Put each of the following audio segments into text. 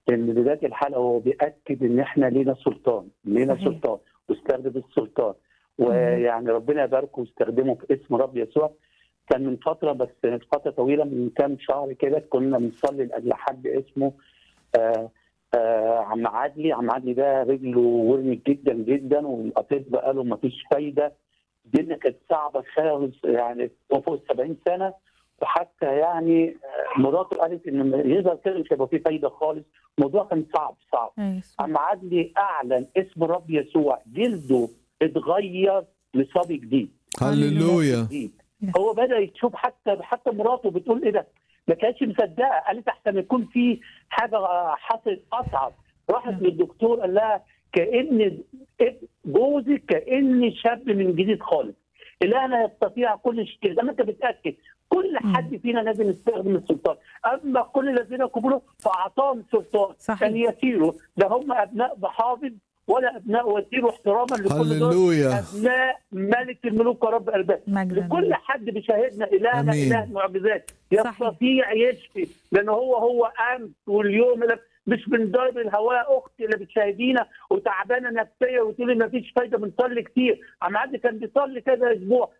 ان بدايه الحلقه هو بياكد ان احنا لينا سلطان لينا صحيح. سلطان واستخدم السلطان ويعني ربنا يباركه واستخدمه في اسم رب يسوع كان من فتره بس من فتره طويله من كام شهر كده كنا بنصلي لاجل حد اسمه آه آه عم عدلي عم عدلي ده رجله ورمت جدا جدا والاطباء قالوا ما فيش فايده الدنيا كانت صعبه خالص يعني هو فوق ال 70 سنه وحتى يعني آه، مراته قالت ان يظهر كده مش هيبقى فيه فايده خالص الموضوع كان صعب صعب أيوة. عم عدلي اعلن اسم الرب يسوع جلده اتغير لصبي جديد هللويا جديد هو بدا يشوف حتى حتى مراته بتقول ايه ده ما كانتش مصدقه قالت احسن يكون في حاجه حصلت اصعب راحت للدكتور قال لها كان جوزك كان شاب من جديد خالص الهنا يستطيع كل شيء زي ما انت بتاكد كل حد فينا لازم يستخدم السلطان اما كل الذين كبروا فاعطاهم سلطان صحيح. كان يسيروا لا هم ابناء محافظ ولا ابناء وزير احتراما لكل دول هللويا ابناء ملك الملوك ورب الارباب مجدا لكل حد بيشاهدنا الهنا أمين. اله معجزات صحيح. يستطيع يشفي لان هو هو امس واليوم لا- مش من ضرب الهواء اختي اللي بتشاهدينا وتعبانه نفسيا وتقولي ما فيش فايده بنصلي كتير عم عادي كان بيصلي كذا اسبوع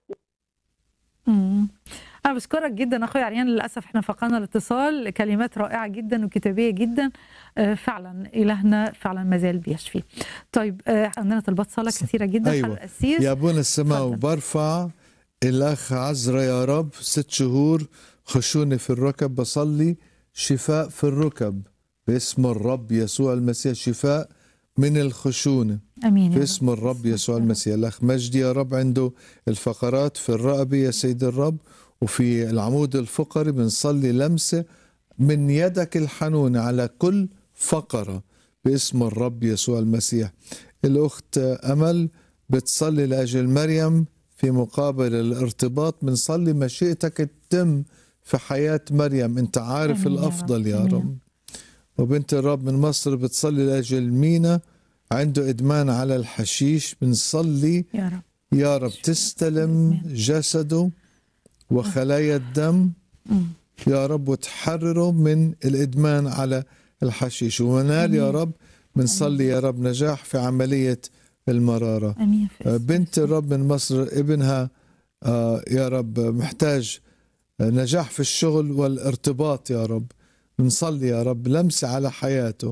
مم. أنا بشكرك جدا أخوي عريان للأسف احنا فقدنا الاتصال كلمات رائعة جدا وكتابية جدا آه، فعلا إلهنا فعلا ما زال بيشفي طيب آه، عندنا طلبات صلاة كثيرة جدا أيوة. حلقة القسيس يا ابونا السماء تفضل. وبرفع الاخ عزرا يا رب ست شهور خشونة في الركب بصلي شفاء في الركب باسم الرب يسوع المسيح شفاء من الخشونه أمين يا رب. باسم الرب يسوع المسيح الاخ مجدي يا رب عنده الفقرات في الرقبه يا سيد الرب وفي العمود الفقري بنصلي لمسه من يدك الحنونه على كل فقره باسم الرب يسوع المسيح الاخت امل بتصلي لاجل مريم في مقابل الارتباط بنصلي مشيئتك تتم في حياه مريم انت عارف آمين يا رب. الافضل يا آمين. رب وبنت الرب من مصر بتصلي لاجل مينا عنده ادمان على الحشيش بنصلي يا رب يا رب تستلم جسده وخلايا الدم مم. يا رب وتحرره من الادمان على الحشيش ومنال يا رب بنصلي يا رب نجاح في عمليه المراره أمين في آه، اسم بنت الرب من مصر ابنها آه، يا رب محتاج آه، نجاح في الشغل والارتباط يا رب بنصلي يا رب لمسة على حياته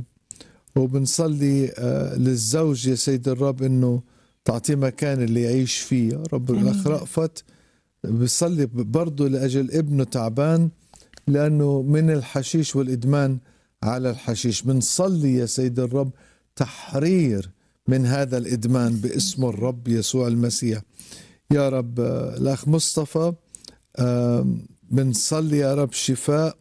وبنصلي آه، للزوج يا سيد الرب انه تعطيه مكان اللي يعيش فيه يا رب آمين. الاخ رأفت بصلي برضه لاجل ابنه تعبان لانه من الحشيش والادمان على الحشيش بنصلي يا سيد الرب تحرير من هذا الادمان باسم الرب يسوع المسيح يا رب آه، الاخ مصطفى آم، بنصلي يا رب شفاء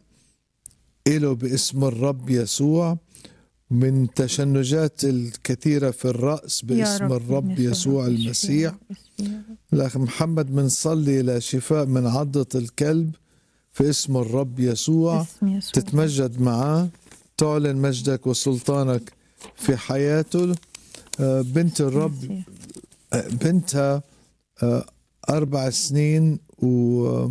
إله باسم الرب يسوع من تشنجات الكثيرة في الرأس يا باسم الرب باسم يسوع الرب المسيح باسم يا رب. الأخ محمد بنصلي لشفاء من عضة الكلب في اسم الرب يسوع باسم يسوع تتمجد معاه تعلن مجدك وسلطانك في حياته آه، بنت الرب المسيح. آه، بنتها آه، أربع سنين و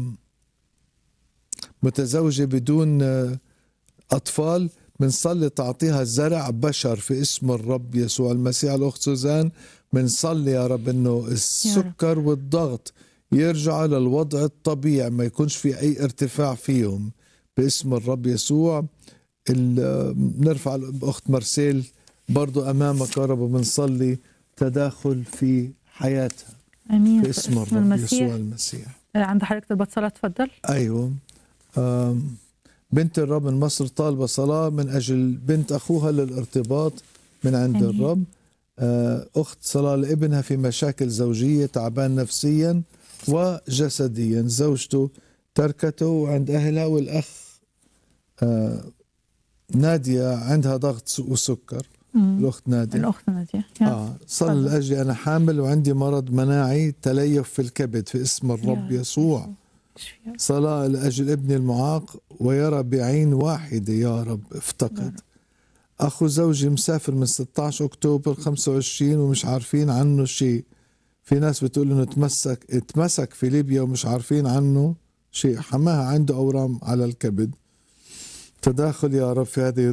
متزوجة بدون آه، أطفال بنصلي تعطيها زرع بشر في اسم الرب يسوع المسيح الأخت سوزان بنصلي يا رب إنه السكر والضغط يرجعوا للوضع الطبيعي ما يكونش في أي ارتفاع فيهم باسم الرب يسوع ال- نرفع الأخت مرسيل برضو أمامك يا رب وبنصلي تداخل في حياتها أمين في باسم الرب المسيح يسوع المسيح آه، عند حضرتك طلبات صلاة تفضل ايوه آم، بنت الرب من مصر طالبه صلاه من اجل بنت اخوها للارتباط من عند آمين. الرب آه، اخت صلاه لابنها في مشاكل زوجيه تعبان نفسيا وجسديا زوجته تركته وعند اهلها والاخ آه، ناديه عندها ضغط وسكر مم. الاخت ناديه الأخت نادية يا اه صلي تفضل. لاجلي انا حامل وعندي مرض مناعي تليف في الكبد في اسم الرب رب يسوع اشفي يا رب. صلاة لأجل ابني المعاق ويرى بعين واحدة يا رب افتقد أخو زوجي مسافر من 16 أكتوبر 25 ومش عارفين عنه شيء في ناس بتقول إنه تمسك اتمسك في ليبيا ومش عارفين عنه شيء حماها عنده أورام على الكبد تداخل يا رب في هذه